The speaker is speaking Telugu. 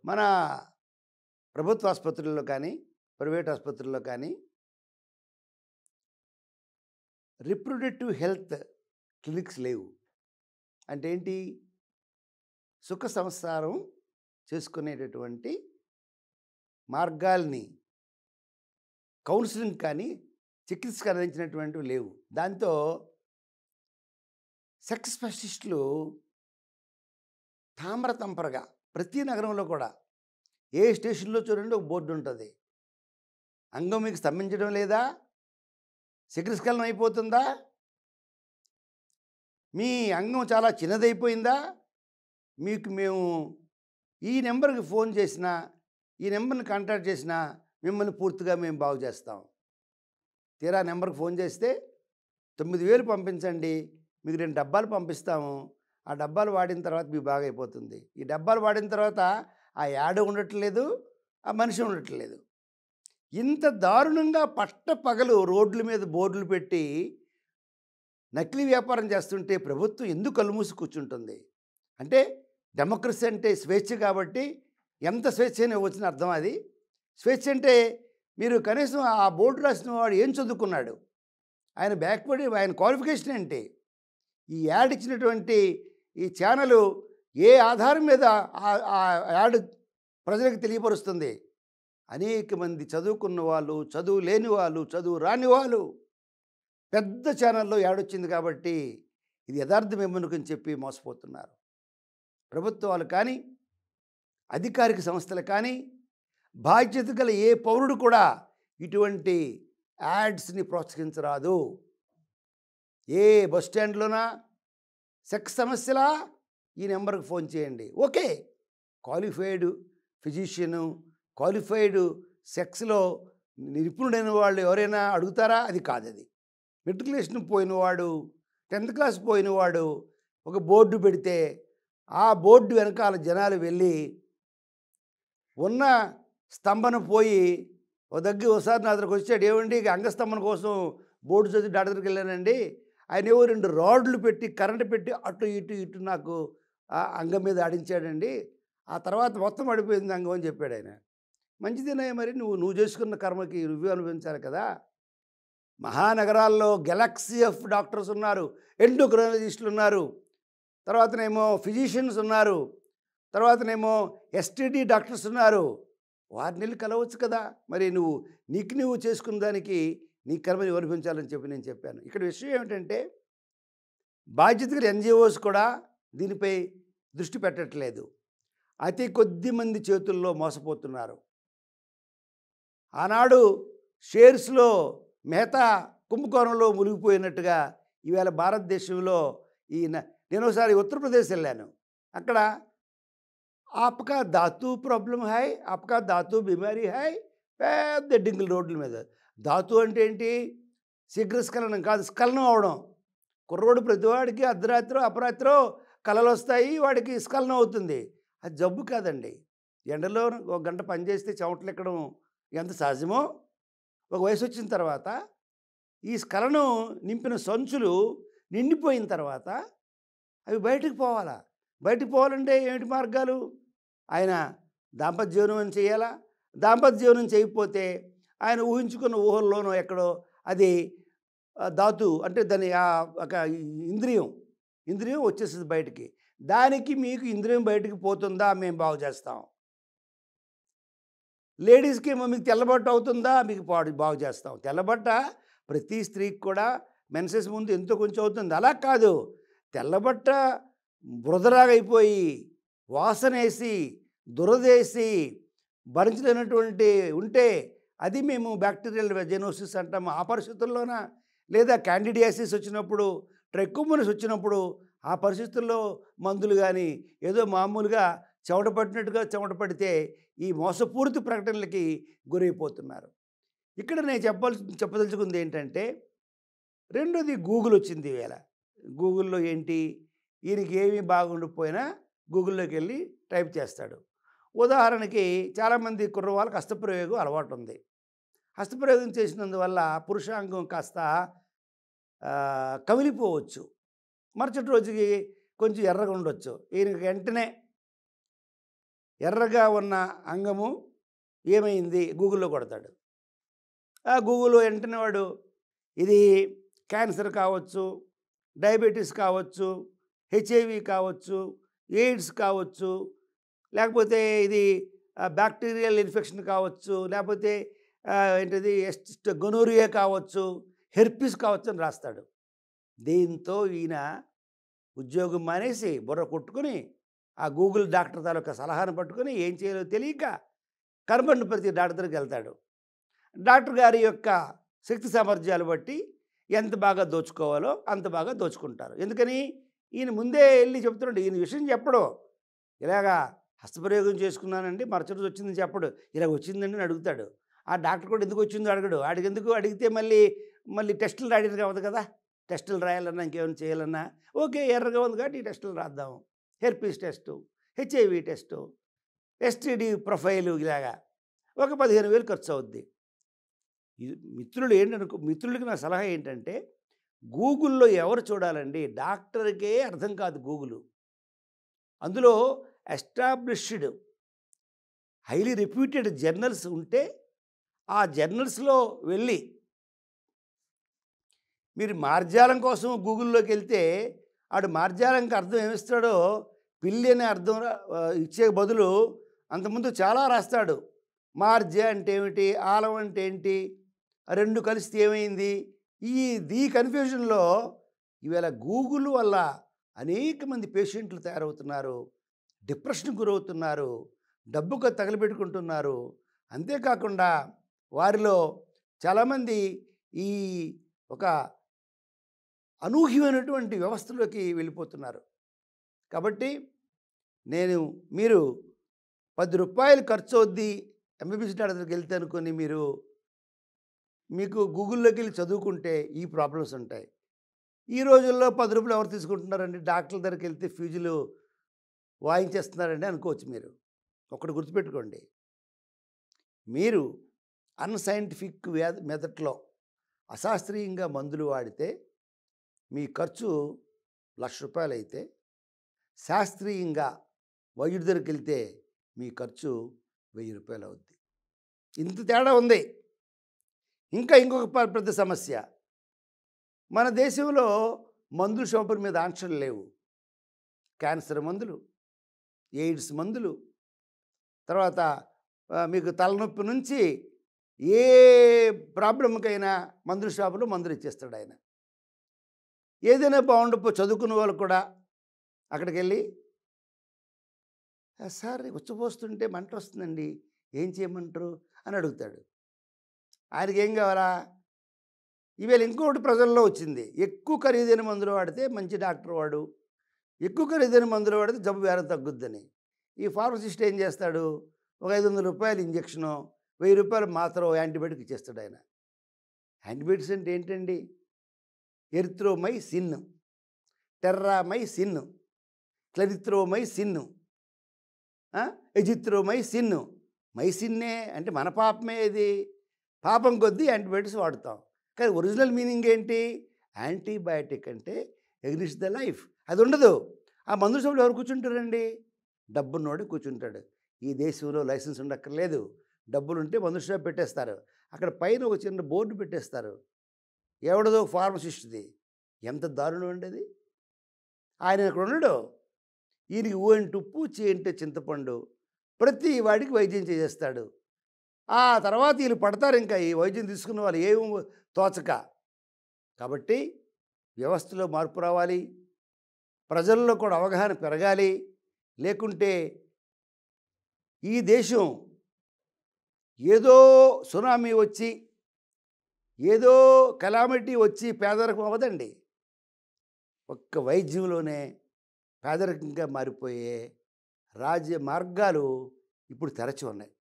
మన ప్రభుత్వ ఆసుపత్రుల్లో కానీ ప్రైవేట్ ఆసుపత్రుల్లో కానీ రిప్రొడక్టివ్ హెల్త్ క్లినిక్స్ లేవు అంటే ఏంటి సుఖ సంసారం చేసుకునేటటువంటి మార్గాల్ని కౌన్సిలింగ్ కానీ చికిత్సకు అందించినటువంటివి లేవు దాంతో సెక్స్ స్పెషలిస్టులు తామ్రతంపరగా ప్రతి నగరంలో కూడా ఏ స్టేషన్లో చూడండి ఒక బోర్డు ఉంటుంది అంగం మీకు స్తంభించడం లేదా శిఖరస్ఖలనం అయిపోతుందా మీ అంగం చాలా చిన్నదైపోయిందా మీకు మేము ఈ నెంబర్కి ఫోన్ చేసినా ఈ నెంబర్ని కాంటాక్ట్ చేసినా మిమ్మల్ని పూర్తిగా మేము బాగు చేస్తాం తీరా నెంబర్కి ఫోన్ చేస్తే తొమ్మిది వేలు పంపించండి మీకు రెండు డబ్బాలు పంపిస్తాము ఆ డబ్బాలు వాడిన తర్వాత మీకు బాగా అయిపోతుంది ఈ డబ్బాలు వాడిన తర్వాత ఆ యాడ్ ఉండట్లేదు ఆ మనిషి ఉండట్లేదు ఇంత దారుణంగా పట్ట పగలు రోడ్ల మీద బోర్డులు పెట్టి నకిలీ వ్యాపారం చేస్తుంటే ప్రభుత్వం ఎందుకు కళ్ళు మూసి కూర్చుంటుంది అంటే డెమోక్రసీ అంటే స్వేచ్ఛ కాబట్టి ఎంత స్వేచ్ఛ అయినా ఇవ్వచ్చిన అర్థం అది స్వేచ్ఛ అంటే మీరు కనీసం ఆ బోర్డు రాసిన వాడు ఏం చదువుకున్నాడు ఆయన బ్యాక్వర్డ్ ఆయన క్వాలిఫికేషన్ ఏంటి ఈ యాడ్ ఇచ్చినటువంటి ఈ ఛానల్ ఏ ఆధారం మీద ఆ- ఆ యాడ్ ప్రజలకు తెలియపరుస్తుంది అనేక మంది చదువుకున్న వాళ్ళు చదువు లేని వాళ్ళు చదువు రాని వాళ్ళు పెద్ద ఛానల్లో యాడ్ వచ్చింది కాబట్టి ఇది యథార్థమేమనుకని చెప్పి మోసపోతున్నారు ప్రభుత్వాలు కానీ అధికారిక సంస్థలు కానీ బాధ్యత గల ఏ పౌరుడు కూడా ఇటువంటి యాడ్స్ని ప్రోత్సహించరాదు ఏ బస్ స్టాండ్లోనా సెక్స్ సమస్యలా ఈ నెంబర్కి ఫోన్ చేయండి ఓకే క్వాలిఫైడ్ ఫిజిషియను క్వాలిఫైడ్ సెక్స్లో నిపుణుడైన వాళ్ళు ఎవరైనా అడుగుతారా అది కాదు అది మెట్రికులేషన్ పోయినవాడు టెన్త్ క్లాస్ పోయినవాడు ఒక బోర్డు పెడితే ఆ బోర్డు వెనకాల జనాలు వెళ్ళి ఉన్న స్తంభన పోయి ఓ దగ్గర ఒకసారి నా దగ్గరకు వచ్చాడు ఏమండి ఇక అంగస్తంభన కోసం బోర్డు చదివి డాక్టర్ దగ్గరికి వెళ్ళానండి ఆయన ఏవో రెండు రాడ్లు పెట్టి కరెంటు పెట్టి అటు ఇటు ఇటు నాకు ఆ అంగం మీద ఆడించాడండి ఆ తర్వాత మొత్తం పడిపోయింది అంగం అని చెప్పాడు ఆయన మంచిదేనా మరి నువ్వు నువ్వు చేసుకున్న కర్మకి రివ్యూ అనుభవించాలి కదా మహానగరాల్లో గెలాక్సీ ఆఫ్ డాక్టర్స్ ఉన్నారు ఎండోక్రైనాలజిస్టులు ఉన్నారు తర్వాతనేమో ఫిజిషియన్స్ ఉన్నారు తర్వాతనేమో ఎస్టీడీ డాక్టర్స్ ఉన్నారు వారిని వెళ్ళి కలవచ్చు కదా మరి నువ్వు నీకు నువ్వు చేసుకున్న దానికి నీ కర్మని అనుభవించాలని చెప్పి నేను చెప్పాను ఇక్కడ విషయం ఏమిటంటే బాధ్యత గల ఎన్జిఓస్ కూడా దీనిపై దృష్టి పెట్టట్లేదు అతి కొద్ది మంది చేతుల్లో మోసపోతున్నారు ఆనాడు షేర్స్లో మెహతా కుంభకోణంలో మునిగిపోయినట్టుగా ఈవేళ భారతదేశంలో ఈ న- నేను ఒకసారి ఉత్తరప్రదేశ్ వెళ్ళాను అక్కడ ఆప్కా ధాతు ప్రాబ్లం హాయ్ ఆప్కా ధాతు బిమారీ హాయ్ పెద్ద డింగుల రోడ్ల మీద ధాతు అంటే ఏంటి శీఘ్రస్ఖలనం కాదు స్ఖలనం అవడం కుర్రోడు ప్రతివాడికి అర్ధరాత్రో అపరాత్రో కళలు వస్తాయి వాడికి స్ఖలనం అవుతుంది అది జబ్బు కాదండి ఎండలో ఒక గంట పనిచేస్తే చెమటలు ఎక్కడం ఎంత సహజమో ఒక వయసు వచ్చిన తర్వాత ఈ స్ఖలనం నింపిన సంచులు నిండిపోయిన తర్వాత అవి బయటకు పోవాలా బయటకు పోవాలంటే ఏమిటి మార్గాలు ఆయన దాంపత్య జీవనం చేయాలా దాంపత్య జీవనం చేయకపోతే ఆయన ఊహించుకున్న ఊహల్లోనో ఎక్కడో అది ఆ, ధాతు అంటే దాని ఆ ఒక ఇంద్రియం ఇంద్రియం వచ్చేస్తుంది బయటికి దానికి మీకు ఇంద్రియం బయటికి పోతుందా మేము బాగు చేస్తాం లేడీస్కి ఏమో మీకు తెల్లబట్ట అవుతుందా మీకు పాడు బాగు చేస్తాం తెల్లబట్ట ప్రతి స్త్రీకి కూడా మెన్సెస్ ముందు ఎంతో కొంచెం అవుతుంది అలా కాదు తెల్లబట్ట బురదలాగైపోయి వాసనేసి దురదేసి భరించలేనటువంటి ఉంటే అది మేము బ్యాక్టీరియల్ వెజెనోసిస్ అంటాము ఆ పరిస్థితుల్లోన లేదా క్యాండిడియాసిస్ వచ్చినప్పుడు ట్రెక్కుమనస్ వచ్చినప్పుడు ఆ పరిస్థితుల్లో మందులు కానీ ఏదో మామూలుగా చెమట పట్టినట్టుగా చెమట పడితే ఈ మోసపూరిత ప్రకటనలకి గురైపోతున్నారు ఇక్కడ నేను చెప్పాల్సి చెప్పదలుచుకుంది ఏంటంటే రెండోది గూగుల్ వచ్చింది ఈవేళ గూగుల్లో ఏంటి ఈయనకి ఏమీ బాగుండకపోయినా గూగుల్లోకి వెళ్ళి టైప్ చేస్తాడు ఉదాహరణకి చాలామంది కుర్రవాళ్ళకి హస్తప్రయోగం అలవాటు ఉంది హస్తప్రయోగం చేసినందువల్ల పురుషాంగం కాస్త ఆ, కమిలిపోవచ్చు మరుసటి రోజుకి కొంచెం ఎర్రగా ఉండొచ్చు ఈయనకి వెంటనే ఎర్రగా ఉన్న అంగము ఏమైంది గూగుల్లో కొడతాడు ఆ గూగుల్లో వెంటనే వాడు ఇది క్యాన్సర్ కావచ్చు డయాబెటీస్ కావచ్చు హెచ్ఐవి కావచ్చు ఎయిడ్స్ కావచ్చు లేకపోతే ఇది బ్యాక్టీరియల్ ఇన్ఫెక్షన్ కావచ్చు లేకపోతే ఆ, ఏంటిది ఎస్ట్ గొనోరియా కావచ్చు హెర్పిస్ కావచ్చు అని రాస్తాడు దీంతో ఈయన ఉద్యోగం మానేసి బుర్ర కొట్టుకుని ఆ గూగుల్ డాక్టర్ తాలూకా సలహాను పట్టుకొని ఏం చేయాలో తెలియక కర్మండ్ ప్రతి డాక్టర్ దగ్గరికి వెళ్తాడు డాక్టర్ గారి యొక్క శక్తి సామర్థ్యాలు బట్టి ఎంత బాగా దోచుకోవాలో అంత బాగా దోచుకుంటారు ఎందుకని ఈయన ముందే వెళ్ళి చెప్తున్నాడు ఈయన విషయం చెప్పడు ఇలాగా హస్తప్రయోగం చేసుకున్నానండి మరుసటి రోజు వచ్చిందని చెప్పడు ఇలా వచ్చిందండి అని అడుగుతాడు ఆ డాక్టర్ కూడా ఎందుకు వచ్చిందో అడగడు ఆడికి ఎందుకు అడిగితే మళ్ళీ మళ్ళీ టెస్టులు రాయడానికి అవ్వదు కదా టెస్టులు రాయాలన్నా ఇంకేమైనా చేయాలన్నా ఓకే ఎర్రగా ఉంది కాబట్టి ఈ టెస్టులు రాద్దాం herpes test HIV test STD profile ఇలాగా ఒక పదిహేను వేలు ఖర్చు అవుద్ది ఇది మిత్రులు ఏంటనుకో మిత్రులకి నా సలహా ఏంటంటే గూగుల్లో ఎవరు చూడాలండి డాక్టర్కే అర్థం కాదు గూగుల్ అందులో ఎస్టాబ్లిష్డ్ హైలీ రెప్యూటెడ్ జర్నల్స్ ఉంటే ఆ జర్నల్స్లో వెళ్ళి మీరు మార్జాలం కోసం గూగుల్లోకి వెళ్తే ఆడు మార్జాలంకి అర్థం ఏమిస్తాడో పిల్లి అనే అర్థం రా- ఆ, ఇచ్చే బదులు అంతకుముందు చాలా రాస్తాడు మార్జ అంటే ఏమిటి ఆలం అంటే ఏంటి ఆ రెండు కలిస్తే ఏమైంది ఈ దీ కన్ఫ్యూజన్లో ఈవేళ గూగుల్ వల్ల అనేక మంది పేషెంట్లు తయారవుతున్నారు డిప్రెషన్కి గురవుతున్నారు డబ్బుకు తగలబెట్టుకుంటున్నారు అంతేకాకుండా వారిలో చాలామంది ఈ ఒక అనూహ్యమైనటువంటి వ్యవస్థలోకి వెళ్ళిపోతున్నారు కాబట్టి నేను మీరు పది రూపాయలు ఖర్చు అవుద్ది ఎంబీబీఎస్ డాక్టర్ దగ్గరికి వెళ్తే అనుకొని మీరు మీకు గూగుల్లోకి వెళ్ళి చదువుకుంటే ఈ ప్రాబ్లమ్స్ ఉంటాయి ఈ రోజుల్లో పది రూపాయలు ఎవరు తీసుకుంటున్నారండి డాక్టర్ల దగ్గరికి వెళ్తే ఫీజులు వాయించేస్తున్నారండి అనుకోవచ్చు మీరు ఒకటి గుర్తుపెట్టుకోండి మీరు అన్సైంటిఫిక్ వ్యాధ మెథడ్లో అశాస్త్రీయంగా మందులు వాడితే మీ ఖర్చు లక్ష రూపాయలు అయితే శాస్త్రీయంగా వైద్యుడి దగ్గరికి వెళ్తే మీ ఖర్చు వెయ్యి రూపాయలు అవుద్ది ఇంత తేడా ఉంది ఇంకా ఇంకొక ప- పెద్ద సమస్య మన దేశంలో మందుల షాపుల మీద ఆంక్షలు లేవు క్యాన్సర్ మందులు ఎయిడ్స్ మందులు తర్వాత ఆ, మీకు తలనొప్పి నుంచి ఏ ప్రాబ్లంకైనా మందుల షాపులో మందులు ఇచ్చేస్తాడు ఆయన ఏదైనా బాగుండపో చదువుకున్న వాళ్ళు కూడా అక్కడికి వెళ్ళి "ఆ, సార్ ఉచ్చపోస్తుంటే మంట వస్తుందండి ఏం చేయమంటారు అని అడుగుతాడు ఆయనకి ఏం కావాలా ఈవేళ ఇంకొకటి ప్రజల్లో వచ్చింది ఎక్కువ ఖరీదైన మందులు వాడితే మంచి డాక్టర్ వాడు ఎక్కువ ఖరీదైన మందులు వాడితే జబ్బు వేరే తగ్గుద్దని ఈ ఫార్మసిస్ట్ ఏం చేస్తాడు ఒక ఐదు వందల రూపాయలు ఇంజక్షను వెయ్యి రూపాయలు మాత్రం యాంటీబయాటిక్ ఇచ్చేస్తాడు ఆయన యాంటీబయాటిక్స్ అంటే ఏంటండి ఎరిత్రోమై సిన్ టెర్రామై సిన్ క్లరిత్రోమై సిన్ను ఎజిత్రోమై సిన్ను మైసిన్నే అంటే మన పాపమే ఇది పాపం కొద్దీ యాంటీబయాటిక్స్ వాడుతాం కానీ ఒరిజినల్ మీనింగ్ ఏంటి యాంటీబయాటిక్ అంటే ఎగ్నిస్ట్ ద లైఫ్ అది ఉండదు ఆ మందుల షాపులో ఎవరు కూర్చుంటారండి డబ్బున్నోడు కూర్చుంటాడు ఈ దేశంలో లైసెన్స్ ఉండక్కర్లేదు డబ్బులుంటే మందుల షాప్ పెట్టేస్తారు అక్కడ పైన ఒక చిన్న బోర్డు పెట్టేస్తారు ఎవడదో ఫార్మసిస్ట్ది ఎంత దారుణం అండి అది ఆయన అక్కడ ఉండడు ఈయనకి ఊ అంటే ఉప్పు చే అంటే చింతపండు ప్రతి వాడికి వైద్యం చేసేస్తాడు ఆ తర్వాత వీళ్ళు పడతారు ఇంకా ఈ వైద్యం తీసుకున్న వాళ్ళు ఏం తోచక కాబట్టి వ్యవస్థలో మార్పు రావాలి ప్రజల్లో కూడా అవగాహన పెరగాలి లేకుంటే ఈ దేశం ఏదో సునామీ వచ్చి ఏదో కలామిటీ వచ్చి పేదరికం అవ్వదండి ఒక్క వైద్యంలోనే పేదరికంగా మారిపోయే రాజ్య మార్గాలు ఇప్పుడు తెరచి ఉన్నాయి